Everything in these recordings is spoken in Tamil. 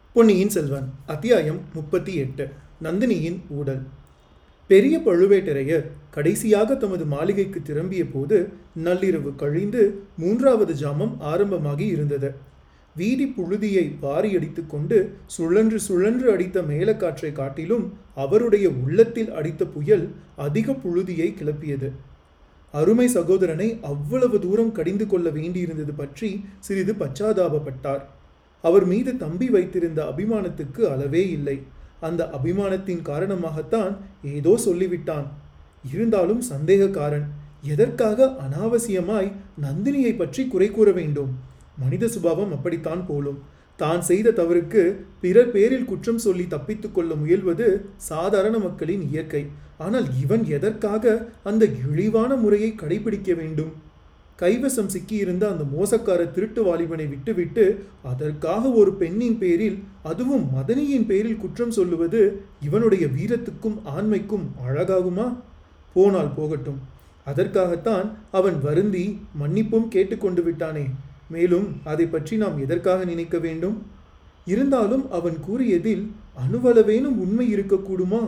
பொன்னியின் செல்வன் அத்தியாயம் முப்பத்தி எட்டு நந்தினியின் ஊடல் பெரிய பழுவேட்டரையர் கடைசியாக தமது மாளிகைக்கு திரும்பிய போது நள்ளிரவு கழிந்து மூன்றாவது ஜாமம் ஆரம்பமாகி இருந்தது வீதி புழுதியை வாரி அடித்துக் கொண்டு சுழன்று சுழன்று அடித்த மேலக்காற்றை காட்டிலும் அவருடைய உள்ளத்தில் அடித்த புயல் அதிக புழுதியை கிளப்பியது அருமை சகோதரனை அவ்வளவு தூரம் கடிந்து கொள்ள வேண்டியிருந்தது பற்றி சிறிது பச்சாதாபப்பட்டார் அவர் மீது தம்பி வைத்திருந்த அபிமானத்துக்கு அளவே இல்லை அந்த அபிமானத்தின் காரணமாகத்தான் ஏதோ சொல்லிவிட்டான் இருந்தாலும் சந்தேகக்காரன் எதற்காக அனாவசியமாய் நந்தினியை பற்றி குறை கூற வேண்டும் மனித சுபாவம் அப்படித்தான் போலும் தான் செய்த தவறுக்கு பிறர் பேரில் குற்றம் சொல்லி தப்பித்துக் கொள்ள முயல்வது சாதாரண மக்களின் இயற்கை ஆனால் இவன் எதற்காக அந்த இழிவான முறையை கடைபிடிக்க வேண்டும் கைவசம் சிக்கியிருந்த அந்த மோசக்கார திருட்டு வாலிபனை விட்டுவிட்டு அதற்காக ஒரு பெண்ணின் பேரில் அதுவும் மதனியின் பேரில் குற்றம் சொல்லுவது இவனுடைய வீரத்துக்கும் ஆண்மைக்கும் அழகாகுமா போனால் போகட்டும் அதற்காகத்தான் அவன் வருந்தி மன்னிப்பும் கேட்டுக்கொண்டு விட்டானே மேலும் அதை பற்றி நாம் எதற்காக நினைக்க வேண்டும் இருந்தாலும் அவன் கூறியதில் அணுவளவேனும் உண்மை இருக்கக்கூடுமா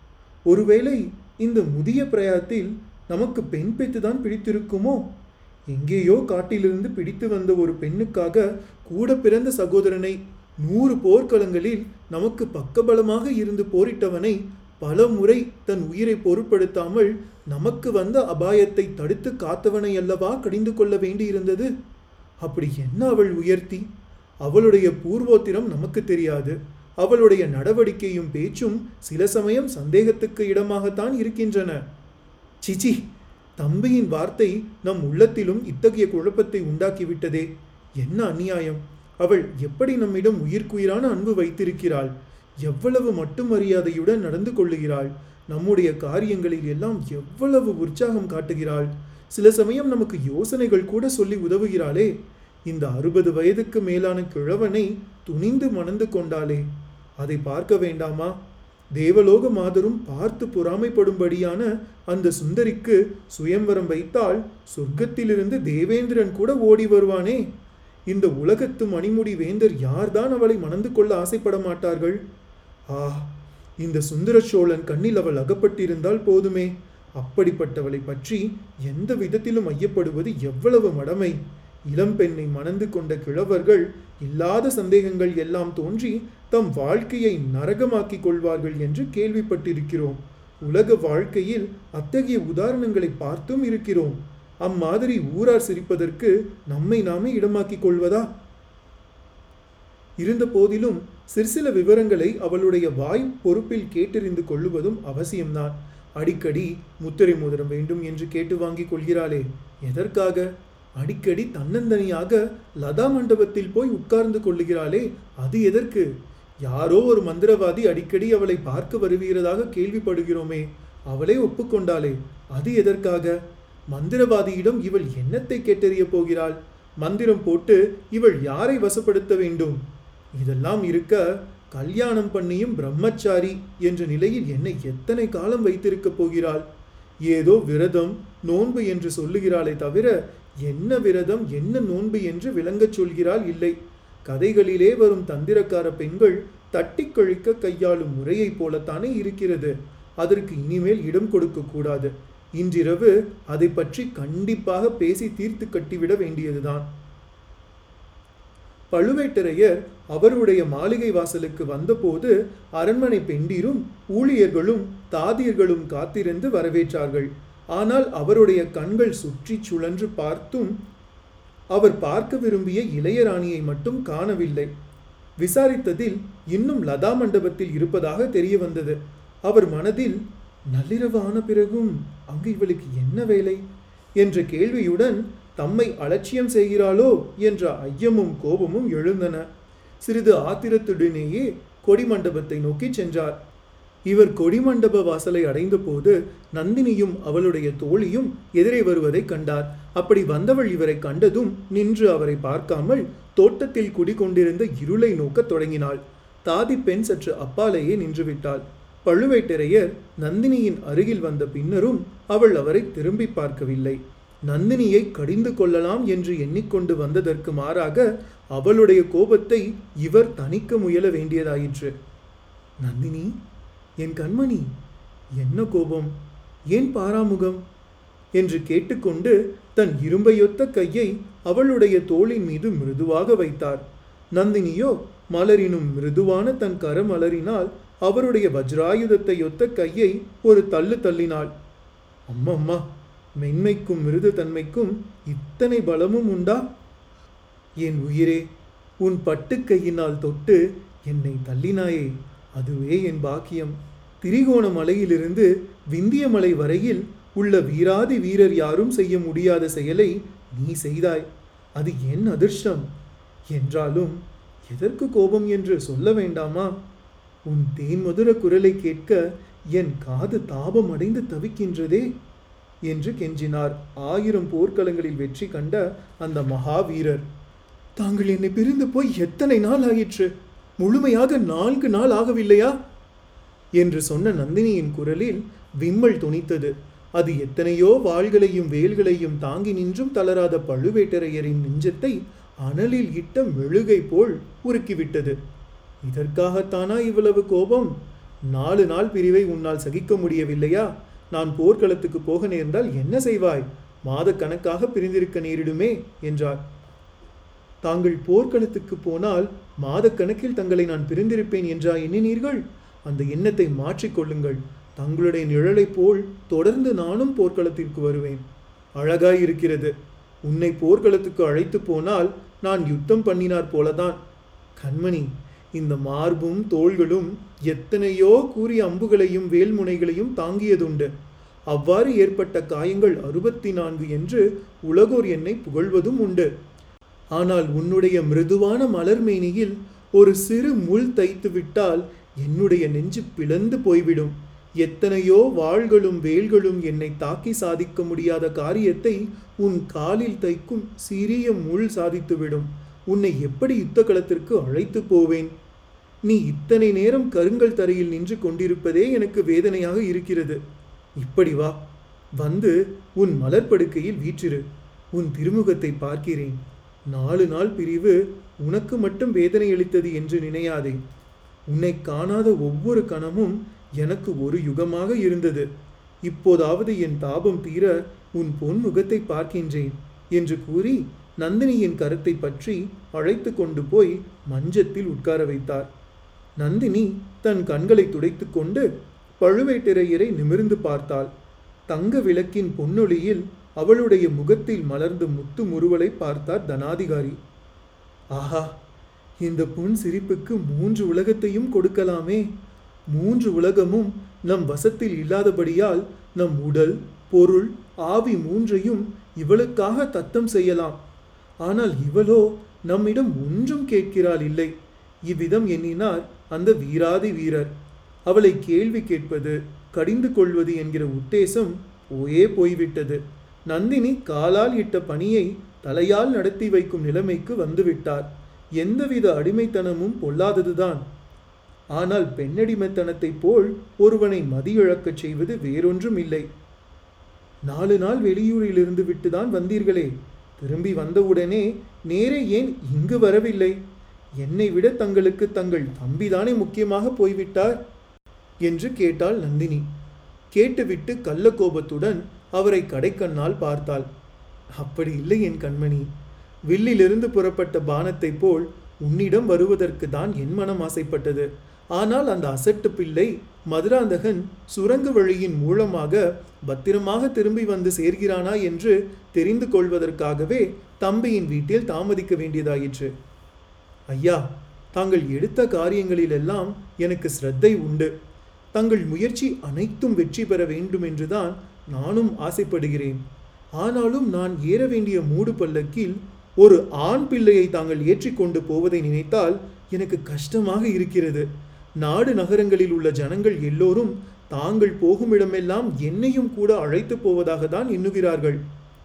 ஒருவேளை இந்த முதிய பிரயாத்தில் நமக்கு பெண் பெத்துதான் பிடித்திருக்குமோ எங்கேயோ காட்டிலிருந்து பிடித்து வந்த ஒரு பெண்ணுக்காக கூட பிறந்த சகோதரனை நூறு போர்க்களங்களில் நமக்கு பக்கபலமாக இருந்து போரிட்டவனை பல முறை தன் உயிரை பொருட்படுத்தாமல் நமக்கு வந்த அபாயத்தை தடுத்து காத்தவனை அல்லவா கடிந்து கொள்ள வேண்டியிருந்தது அப்படி என்ன அவள் உயர்த்தி அவளுடைய பூர்வோத்திரம் நமக்கு தெரியாது அவளுடைய நடவடிக்கையும் பேச்சும் சில சமயம் சந்தேகத்துக்கு இடமாகத்தான் இருக்கின்றன சிச்சி தம்பியின் வார்த்தை நம் உள்ளத்திலும் இத்தகைய குழப்பத்தை உண்டாக்கிவிட்டதே என்ன அநியாயம் அவள் எப்படி நம்மிடம் உயிர்க்குயிரான அன்பு வைத்திருக்கிறாள் எவ்வளவு மட்டும் மரியாதையுடன் நடந்து கொள்ளுகிறாள் நம்முடைய காரியங்களில் எல்லாம் எவ்வளவு உற்சாகம் காட்டுகிறாள் சில சமயம் நமக்கு யோசனைகள் கூட சொல்லி உதவுகிறாளே இந்த அறுபது வயதுக்கு மேலான கிழவனை துணிந்து மணந்து கொண்டாளே அதை பார்க்க வேண்டாமா தேவலோக மாதரும் பார்த்து பொறாமைப்படும்படியான அந்த சுந்தரிக்கு சுயம்வரம் வைத்தால் சொர்க்கத்திலிருந்து தேவேந்திரன் கூட ஓடி வருவானே இந்த உலகத்து மணிமுடி வேந்தர் யார்தான் அவளை மணந்து கொள்ள ஆசைப்பட மாட்டார்கள் ஆ இந்த சுந்தர சோழன் கண்ணில் அவள் அகப்பட்டிருந்தால் போதுமே அப்படிப்பட்டவளை பற்றி எந்த விதத்திலும் ஐயப்படுவது எவ்வளவு மடமை இளம்பெண்ணை மணந்து கொண்ட கிழவர்கள் இல்லாத சந்தேகங்கள் எல்லாம் தோன்றி தம் வாழ்க்கையை நரகமாக்கிக் கொள்வார்கள் என்று கேள்விப்பட்டிருக்கிறோம் உலக வாழ்க்கையில் அத்தகைய உதாரணங்களை பார்த்தும் இருக்கிறோம் அம்மாதிரி ஊரார் சிரிப்பதற்கு நம்மை நாமே இடமாக்கிக் கொள்வதா இருந்த போதிலும் சிற்சில விவரங்களை அவளுடைய வாய் பொறுப்பில் கேட்டறிந்து கொள்ளுவதும் அவசியம்தான் அடிக்கடி முத்திரை மோதிரம் வேண்டும் என்று கேட்டு வாங்கிக் கொள்கிறாளே எதற்காக அடிக்கடி தன்னந்தனியாக லதா மண்டபத்தில் போய் உட்கார்ந்து கொள்ளுகிறாளே அது எதற்கு யாரோ ஒரு மந்திரவாதி அடிக்கடி அவளை பார்க்க வருகிறதாக கேள்விப்படுகிறோமே அவளே ஒப்புக்கொண்டாளே அது எதற்காக மந்திரவாதியிடம் இவள் என்னத்தை கேட்டறிய போகிறாள் மந்திரம் போட்டு இவள் யாரை வசப்படுத்த வேண்டும் இதெல்லாம் இருக்க கல்யாணம் பண்ணியும் பிரம்மச்சாரி என்ற நிலையில் என்னை எத்தனை காலம் வைத்திருக்கப் போகிறாள் ஏதோ விரதம் நோன்பு என்று சொல்லுகிறாளே தவிர என்ன விரதம் என்ன நோன்பு என்று விளங்கச் சொல்கிறாள் இல்லை கதைகளிலே வரும் தந்திரக்கார பெண்கள் தட்டி கழிக்க கையாளும் முறையைப் போலத்தானே இருக்கிறது அதற்கு இனிமேல் இடம் கொடுக்க கூடாது இன்றிரவு அதை பற்றி கண்டிப்பாக பேசி தீர்த்து கட்டிவிட வேண்டியதுதான் பழுவேட்டரையர் அவருடைய மாளிகை வாசலுக்கு வந்தபோது அரண்மனை பெண்டீரும் ஊழியர்களும் தாதியர்களும் காத்திருந்து வரவேற்றார்கள் ஆனால் அவருடைய கண்கள் சுற்றி சுழன்று பார்த்தும் அவர் பார்க்க விரும்பிய இளையராணியை மட்டும் காணவில்லை விசாரித்ததில் இன்னும் லதா மண்டபத்தில் இருப்பதாக தெரிய வந்தது அவர் மனதில் நள்ளிரவு ஆன பிறகும் அங்கு இவளுக்கு என்ன வேலை என்ற கேள்வியுடன் தம்மை அலட்சியம் செய்கிறாளோ என்ற ஐயமும் கோபமும் எழுந்தன சிறிது ஆத்திரத்துடனேயே கொடிமண்டபத்தை நோக்கி சென்றார் இவர் கொடிமண்டப வாசலை அடைந்தபோது நந்தினியும் அவளுடைய தோழியும் எதிரே வருவதை கண்டார் அப்படி வந்தவள் இவரை கண்டதும் நின்று அவரை பார்க்காமல் தோட்டத்தில் குடிகொண்டிருந்த இருளை நோக்கத் தொடங்கினாள் தாதி பெண் சற்று அப்பாலேயே நின்றுவிட்டாள் பழுவேட்டரையர் நந்தினியின் அருகில் வந்த பின்னரும் அவள் அவரை திரும்பி பார்க்கவில்லை நந்தினியை கடிந்து கொள்ளலாம் என்று எண்ணிக்கொண்டு வந்ததற்கு மாறாக அவளுடைய கோபத்தை இவர் தணிக்க முயல வேண்டியதாயிற்று நந்தினி என் கண்மணி என்ன கோபம் ஏன் பாராமுகம் என்று கேட்டுக்கொண்டு தன் இரும்பையொத்த கையை அவளுடைய தோளின் மீது மிருதுவாக வைத்தார் நந்தினியோ மலரினும் மிருதுவான தன் கரமலரினால் அவருடைய வஜ்ராயுதத்தை ஒத்த கையை ஒரு தள்ளு தள்ளினாள் அம்மம்மா மென்மைக்கும் மிருது தன்மைக்கும் இத்தனை பலமும் உண்டா என் உயிரே உன் பட்டுக்கையினால் தொட்டு என்னை தள்ளினாயே அதுவே என் பாக்கியம் திரிகோண மலையிலிருந்து விந்திய மலை வரையில் உள்ள வீராதி வீரர் யாரும் செய்ய முடியாத செயலை நீ செய்தாய் அது என் அதிர்ஷ்டம் என்றாலும் எதற்கு கோபம் என்று சொல்ல வேண்டாமா உன் தேன்மதுர குரலை கேட்க என் காது தாபம் அடைந்து தவிக்கின்றதே என்று கெஞ்சினார் ஆயிரம் போர்க்களங்களில் வெற்றி கண்ட அந்த மகாவீரர் தாங்கள் என்னை பிரிந்து போய் எத்தனை நாள் ஆயிற்று முழுமையாக நான்கு நாள் ஆகவில்லையா என்று சொன்ன நந்தினியின் குரலில் விம்மல் துணித்தது அது எத்தனையோ வாள்களையும் வேல்களையும் தாங்கி நின்றும் தளராத பழுவேட்டரையரின் நெஞ்சத்தை அனலில் இட்ட மெழுகை போல் உருக்கிவிட்டது இதற்காகத்தானா இவ்வளவு கோபம் நாலு நாள் பிரிவை உன்னால் சகிக்க முடியவில்லையா நான் போர்க்களத்துக்கு போக நேர்ந்தால் என்ன செய்வாய் மாதக்கணக்காக பிரிந்திருக்க நேரிடுமே என்றார் தாங்கள் போர்க்களத்துக்கு போனால் மாதக்கணக்கில் தங்களை நான் பிரிந்திருப்பேன் என்றா எண்ணினீர்கள் அந்த எண்ணத்தை மாற்றிக்கொள்ளுங்கள் தங்களுடைய நிழலைப் போல் தொடர்ந்து நானும் போர்க்களத்திற்கு வருவேன் அழகாய் இருக்கிறது உன்னை போர்க்களத்துக்கு அழைத்து போனால் நான் யுத்தம் பண்ணினார் போலதான் கண்மணி இந்த மார்பும் தோள்களும் எத்தனையோ கூறிய அம்புகளையும் வேல்முனைகளையும் தாங்கியதுண்டு அவ்வாறு ஏற்பட்ட காயங்கள் அறுபத்தி நான்கு என்று உலகோர் என்னை புகழ்வதும் உண்டு ஆனால் உன்னுடைய மிருதுவான மலர்மேனியில் ஒரு சிறு முள் தைத்து விட்டால் என்னுடைய நெஞ்சு பிளந்து போய்விடும் எத்தனையோ வாள்களும் வேல்களும் என்னை தாக்கி சாதிக்க முடியாத காரியத்தை உன் காலில் தைக்கும் சிறிய முள் சாதித்துவிடும் உன்னை எப்படி யுத்த களத்திற்கு அழைத்து போவேன் நீ இத்தனை நேரம் கருங்கல் தரையில் நின்று கொண்டிருப்பதே எனக்கு வேதனையாக இருக்கிறது இப்படி வா வந்து உன் மலர்ப்படுக்கையில் வீற்றிரு உன் திருமுகத்தை பார்க்கிறேன் நாலு நாள் பிரிவு உனக்கு மட்டும் வேதனை அளித்தது என்று நினையாதே உன்னை காணாத ஒவ்வொரு கணமும் எனக்கு ஒரு யுகமாக இருந்தது இப்போதாவது என் தாபம் தீர உன் பொன்முகத்தை பார்க்கின்றேன் என்று கூறி நந்தினியின் கரத்தை பற்றி அழைத்து கொண்டு போய் மஞ்சத்தில் உட்கார வைத்தார் நந்தினி தன் கண்களை துடைத்துக்கொண்டு பழுவேட்டரையரை நிமிர்ந்து பார்த்தாள் தங்க விளக்கின் பொன்னொளியில் அவளுடைய முகத்தில் மலர்ந்த முத்து முறுவலை பார்த்தார் தனாதிகாரி ஆஹா இந்த புன் சிரிப்புக்கு மூன்று உலகத்தையும் கொடுக்கலாமே மூன்று உலகமும் நம் வசத்தில் இல்லாதபடியால் நம் உடல் பொருள் ஆவி மூன்றையும் இவளுக்காக தத்தம் செய்யலாம் ஆனால் இவளோ நம்மிடம் ஒன்றும் கேட்கிறாள் இல்லை இவ்விதம் எண்ணினார் அந்த வீராதி வீரர் அவளை கேள்வி கேட்பது கடிந்து கொள்வது என்கிற உத்தேசம் போயே போய்விட்டது நந்தினி காலால் இட்ட பணியை தலையால் நடத்தி வைக்கும் நிலைமைக்கு வந்துவிட்டார் எந்தவித அடிமைத்தனமும் பொல்லாததுதான் ஆனால் பெண்ணடிமைத்தனத்தைப் போல் ஒருவனை மதியிழக்கச் செய்வது வேறொன்றும் இல்லை நாலு நாள் வெளியூரிலிருந்து விட்டுதான் வந்தீர்களே திரும்பி வந்தவுடனே நேரே ஏன் இங்கு வரவில்லை என்னை விட தங்களுக்கு தங்கள் தம்பிதானே முக்கியமாக போய்விட்டார் என்று கேட்டாள் நந்தினி கேட்டுவிட்டு கள்ள கோபத்துடன் அவரை கடைக்கண்ணால் பார்த்தாள் அப்படி இல்லை என் கண்மணி வில்லிலிருந்து புறப்பட்ட பானத்தைப் போல் உன்னிடம் வருவதற்கு தான் என் மனம் ஆசைப்பட்டது ஆனால் அந்த அசட்டு பிள்ளை மதுராந்தகன் சுரங்க வழியின் மூலமாக பத்திரமாக திரும்பி வந்து சேர்கிறானா என்று தெரிந்து கொள்வதற்காகவே தம்பியின் வீட்டில் தாமதிக்க வேண்டியதாயிற்று ஐயா தாங்கள் எடுத்த காரியங்களிலெல்லாம் எனக்கு ஸ்ரத்தை உண்டு தங்கள் முயற்சி அனைத்தும் வெற்றி பெற வேண்டும் என்றுதான் நானும் ஆசைப்படுகிறேன் ஆனாலும் நான் ஏற வேண்டிய மூடு பல்லக்கில் ஒரு ஆண் பிள்ளையை தாங்கள் ஏற்றிக்கொண்டு போவதை நினைத்தால் எனக்கு கஷ்டமாக இருக்கிறது நாடு நகரங்களில் உள்ள ஜனங்கள் எல்லோரும் தாங்கள் போகும் இடமெல்லாம் என்னையும் கூட அழைத்து போவதாக தான் எண்ணுகிறார்கள்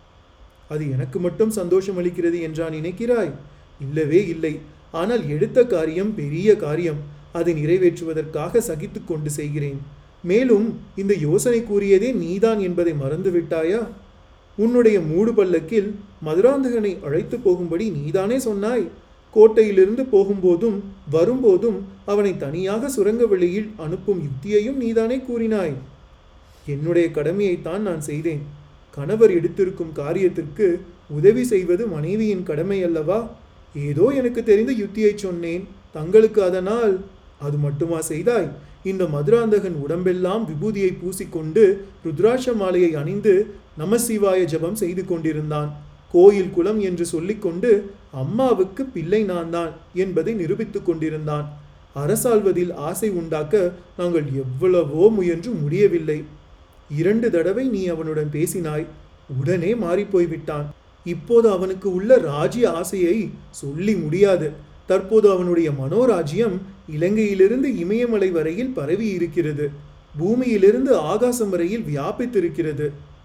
அது எனக்கு மட்டும் சந்தோஷம் அளிக்கிறது என்றா நினைக்கிறாய் இல்லவே இல்லை ஆனால் எடுத்த காரியம் பெரிய காரியம் அதை நிறைவேற்றுவதற்காக சகித்து கொண்டு செய்கிறேன் மேலும் இந்த யோசனை கூறியதே நீதான் என்பதை மறந்து விட்டாயா உன்னுடைய மூடு பல்லக்கில் மதுராந்தகனை அழைத்து போகும்படி நீதானே சொன்னாய் கோட்டையிலிருந்து போகும்போதும் வரும்போதும் அவனை தனியாக சுரங்க வெளியில் அனுப்பும் யுக்தியையும் நீதானே கூறினாய் என்னுடைய கடமையைத்தான் நான் செய்தேன் கணவர் எடுத்திருக்கும் காரியத்திற்கு உதவி செய்வது மனைவியின் கடமை அல்லவா ஏதோ எனக்கு தெரிந்த யுத்தியைச் சொன்னேன் தங்களுக்கு அதனால் அது மட்டுமா செய்தாய் இந்த மதுராந்தகன் உடம்பெல்லாம் விபூதியை பூசிக்கொண்டு ருத்ராட்ச மாலையை அணிந்து நமசிவாய ஜெபம் செய்து கொண்டிருந்தான் கோயில் குலம் என்று சொல்லிக்கொண்டு அம்மாவுக்கு பிள்ளை நான் தான் என்பதை நிரூபித்துக் கொண்டிருந்தான் அரசாள்வதில் ஆசை உண்டாக்க நாங்கள் எவ்வளவோ முயன்று முடியவில்லை இரண்டு தடவை நீ அவனுடன் பேசினாய் உடனே மாறிப்போய் விட்டான் இப்போது அவனுக்கு உள்ள ராஜ்ய ஆசையை சொல்லி முடியாது தற்போது அவனுடைய மனோராஜ்யம் இலங்கையிலிருந்து இமயமலை வரையில் பரவி இருக்கிறது பூமியிலிருந்து ஆகாசம் வரையில் வியாபித்திருக்கிறது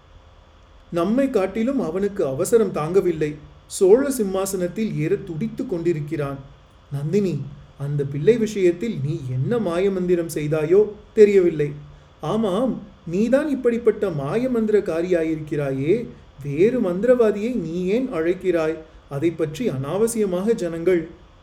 நம்மை காட்டிலும் அவனுக்கு அவசரம் தாங்கவில்லை சோழ சிம்மாசனத்தில் ஏற துடித்துக் கொண்டிருக்கிறான் நந்தினி அந்த பிள்ளை விஷயத்தில் நீ என்ன மாயமந்திரம் செய்தாயோ தெரியவில்லை ஆமாம் நீதான் இப்படிப்பட்ட மாயமந்திரக்காரியாயிருக்கிறாயே வேறு மந்திரவாதியை நீ ஏன் அழைக்கிறாய் அதை பற்றி அனாவசியமாக ஜனங்கள்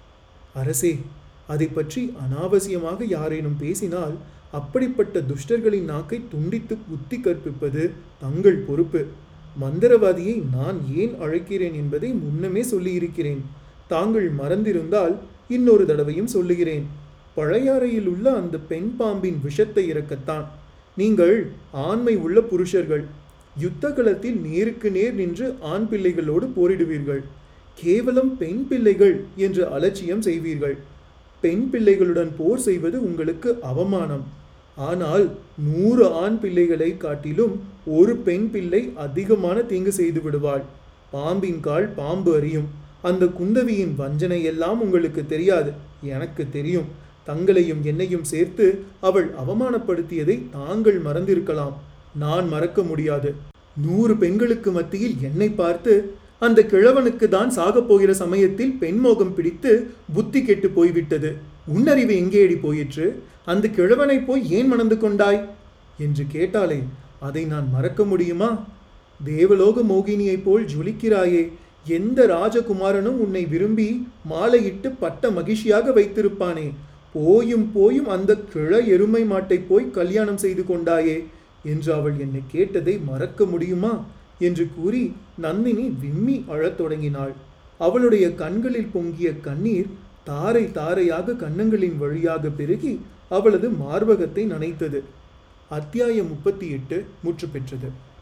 அரசே அதை பற்றி அனாவசியமாக யாரேனும் பேசினால் அப்படிப்பட்ட துஷ்டர்களின் நாக்கை துண்டித்து புத்தி கற்பிப்பது தங்கள் பொறுப்பு மந்திரவாதியை நான் ஏன் அழைக்கிறேன் என்பதை முன்னமே சொல்லியிருக்கிறேன் தாங்கள் மறந்திருந்தால் இன்னொரு தடவையும் சொல்லுகிறேன் பழையாறையில் உள்ள அந்த பெண் பாம்பின் விஷத்தை இறக்கத்தான் நீங்கள் ஆண்மை உள்ள புருஷர்கள் யுத்த களத்தில் நேருக்கு நேர் நின்று ஆண் பிள்ளைகளோடு போரிடுவீர்கள் கேவலம் பெண் பிள்ளைகள் என்று அலட்சியம் செய்வீர்கள் பெண் பிள்ளைகளுடன் போர் செய்வது உங்களுக்கு அவமானம் ஆனால் நூறு ஆண் பிள்ளைகளை காட்டிலும் ஒரு பெண் பிள்ளை அதிகமான தீங்கு செய்து விடுவாள் பாம்பின் கால் பாம்பு அறியும் அந்த குந்தவியின் வஞ்சனை எல்லாம் உங்களுக்கு தெரியாது எனக்கு தெரியும் தங்களையும் என்னையும் சேர்த்து அவள் அவமானப்படுத்தியதை தாங்கள் மறந்திருக்கலாம் நான் மறக்க முடியாது நூறு பெண்களுக்கு மத்தியில் என்னை பார்த்து அந்த கிழவனுக்கு தான் சாகப் போகிற சமயத்தில் பெண்மோகம் பிடித்து புத்தி கெட்டு போய்விட்டது உன்னறிவு எங்கேடி போயிற்று அந்த கிழவனை போய் ஏன் மணந்து கொண்டாய் என்று கேட்டாலே அதை நான் மறக்க முடியுமா தேவலோக மோகினியைப் போல் ஜொலிக்கிறாயே எந்த ராஜகுமாரனும் உன்னை விரும்பி மாலையிட்டு பட்ட மகிழ்ச்சியாக வைத்திருப்பானே போயும் போயும் அந்த கிழ எருமை மாட்டை போய் கல்யாணம் செய்து கொண்டாயே என்று அவள் என்னை கேட்டதை மறக்க முடியுமா என்று கூறி நந்தினி விம்மி அழத் தொடங்கினாள் அவளுடைய கண்களில் பொங்கிய கண்ணீர் தாரை தாரையாக கன்னங்களின் வழியாக பெருகி அவளது மார்பகத்தை நனைத்தது அத்தியாயம் முப்பத்தி எட்டு முற்று பெற்றது